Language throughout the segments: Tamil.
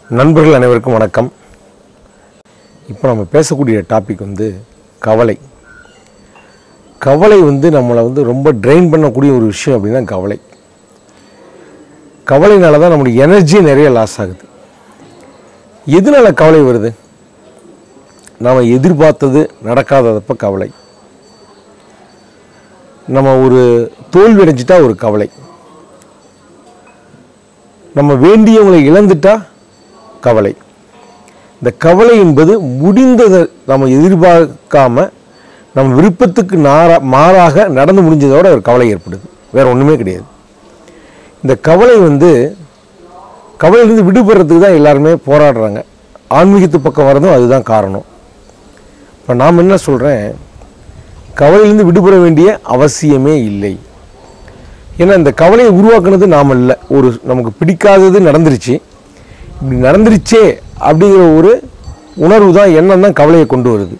நண்பர்கள் அனைவருக்கும் வணக்கம் இப்போ நம்ம பேசக்கூடிய டாபிக் வந்து கவலை கவலை வந்து நம்மளை வந்து ரொம்ப ட்ரெயின் பண்ணக்கூடிய ஒரு விஷயம் அப்படின்னா கவலை கவலைனால தான் நம்மளுடைய எனர்ஜி நிறைய லாஸ் ஆகுது எதனால கவலை வருது நாம் எதிர்பார்த்தது நடக்காததப்ப கவலை நம்ம ஒரு தோல்வி அடைஞ்சிட்டா ஒரு கவலை நம்ம வேண்டியவங்களை இழந்துட்டா கவலை இந்த கவலை என்பது முடிந்ததை நம்ம எதிர்பார்க்காம நம்ம விருப்பத்துக்கு நாரா மாறாக நடந்து முடிஞ்சதோட ஒரு கவலை ஏற்படுது வேற ஒன்றுமே கிடையாது இந்த கவலை வந்து கவலையிலிருந்து விடுபடுறதுக்கு தான் எல்லாருமே போராடுறாங்க ஆன்மீகத்து பக்கம் வரதும் அதுதான் காரணம் இப்போ நாம் என்ன சொல்கிறேன் கவலையிலிருந்து விடுபட வேண்டிய அவசியமே இல்லை ஏன்னா இந்த கவலையை உருவாக்குனது நாம் இல்லை ஒரு நமக்கு பிடிக்காதது நடந்துருச்சு இப்படி நடந்துருச்சே அப்படிங்கிற ஒரு உணர்வு தான் எண்ணம் தான் கவலையை கொண்டு வருது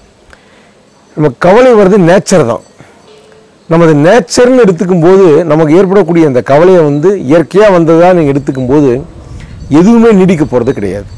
நம்ம கவலை வர்றது நேச்சர் தான் நம்ம அது நேச்சர்னு எடுத்துக்கும் போது நமக்கு ஏற்படக்கூடிய அந்த கவலையை வந்து இயற்கையாக வந்ததா நீங்கள் எடுத்துக்கும் போது எதுவுமே நீடிக்க போகிறது கிடையாது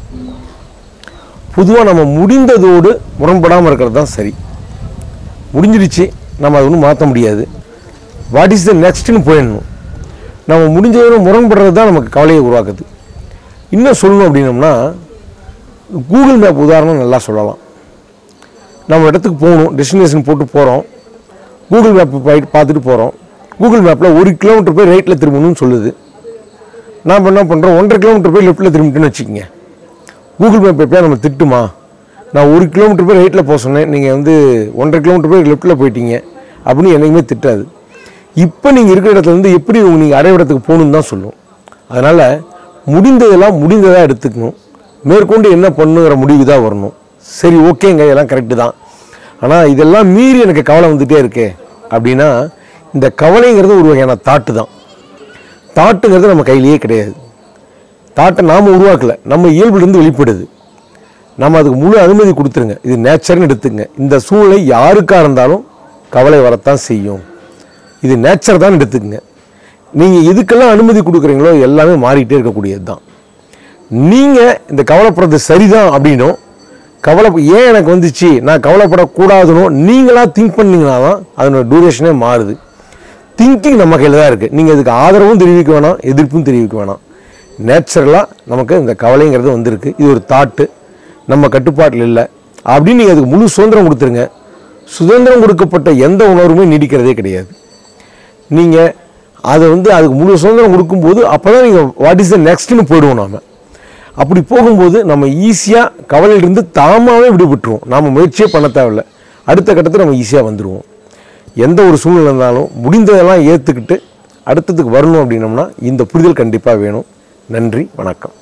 பொதுவாக நம்ம முடிந்ததோடு முரண்படாமல் இருக்கிறது தான் சரி முடிஞ்சிடுச்சு நம்ம அதை ஒன்றும் மாற்ற முடியாது வாட் இஸ் த நெக்ஸ்ட்னு போயிடணும் நம்ம முடிஞ்சதோட முரண்படுறது தான் நமக்கு கவலையை உருவாக்குது இன்னும் சொல்லணும் அப்படின்னம்னா கூகுள் மேப் உதாரணம் நல்லா சொல்லலாம் நம்ம இடத்துக்கு போகணும் டெஸ்டினேஷன் போட்டு போகிறோம் கூகுள் மேப் பார்த்துட்டு போகிறோம் கூகுள் மேப்பில் ஒரு கிலோமீட்டர் போய் ரைட்டில் திரும்பணும்னு சொல்லுது நாம் என்ன பண்ணுறோம் ஒன்றரை கிலோமீட்டர் போய் லெஃப்ட்டில் திரும்பிட்டுன்னு வச்சுக்கோங்க கூகுள் மேப் எப்படியா நம்ம திட்டுமா நான் ஒரு கிலோமீட்டர் போய் ரைட்டில் போக சொன்னேன் நீங்கள் வந்து ஒன்றரை கிலோமீட்டர் போய் லெஃப்ட்டில் போயிட்டீங்க அப்படின்னு என்றைக்குமே திட்டாது இப்போ நீங்கள் இருக்கிற இடத்துல இருந்து எப்படி நீங்கள் அடைவிடத்துக்கு போகணுன்னு தான் சொல்லும் அதனால் முடிந்ததெல்லாம் முடிந்ததாக எடுத்துக்கணும் மேற்கொண்டு என்ன பண்ணுங்கிற முடிவு தான் வரணும் சரி ஓகேங்க இதெல்லாம் கரெக்டு தான் ஆனால் இதெல்லாம் மீறி எனக்கு கவலை வந்துகிட்டே இருக்கே அப்படின்னா இந்த கவலைங்கிறது ஒரு வகையான தாட்டு தான் தாட்டுங்கிறது நம்ம கையிலேயே கிடையாது தாட்டை நாம் உருவாக்கல நம்ம இயல்புலேருந்து வெளிப்படுது நம்ம அதுக்கு முழு அனுமதி கொடுத்துருங்க இது நேச்சர்னு எடுத்துங்க இந்த சூழ்நிலை யாருக்காக இருந்தாலும் கவலை வரத்தான் செய்யும் இது நேச்சர் தான் எடுத்துக்கங்க நீங்கள் எதுக்கெல்லாம் அனுமதி கொடுக்குறீங்களோ எல்லாமே மாறிட்டே இருக்கக்கூடியது தான் நீங்கள் இந்த கவலைப்படுறது சரிதான் அப்படின்னும் கவலை ஏன் எனக்கு வந்துச்சு நான் கவலைப்படக்கூடாதுனோ நீங்களாக திங்க் பண்ணீங்கன்னா தான் அதனோட டூரேஷனே மாறுது திங்கிங் நம்ம கையில் தான் இருக்குது நீங்கள் இதுக்கு ஆதரவும் தெரிவிக்க வேணாம் எதிர்ப்பும் தெரிவிக்க வேணாம் நேச்சுரலாக நமக்கு இந்த கவலைங்கிறது வந்திருக்கு இது ஒரு தாட்டு நம்ம கட்டுப்பாட்டில் இல்லை அப்படின்னு நீங்கள் அதுக்கு முழு சுதந்திரம் கொடுத்துருங்க சுதந்திரம் கொடுக்கப்பட்ட எந்த உணர்வுமே நீடிக்கிறதே கிடையாது நீங்கள் அதை வந்து அதுக்கு முழு சுதந்திரம் கொடுக்கும்போது அப்போ தான் நீங்கள் வாட் இஸ் த நெக்ஸ்ட்னு போயிடுவோம் நாம அப்படி போகும்போது நம்ம ஈஸியாக கவலையிலிருந்து தாமாகவே விடுபட்டுருவோம் நாம் முயற்சியே பண்ண தேவையில்ல அடுத்த கட்டத்தில் நம்ம ஈஸியாக வந்துடுவோம் எந்த ஒரு சூழ்நிலை இருந்தாலும் முடிந்ததெல்லாம் ஏற்றுக்கிட்டு அடுத்ததுக்கு வரணும் அப்படின்னம்னா இந்த புரிதல் கண்டிப்பாக வேணும் நன்றி வணக்கம்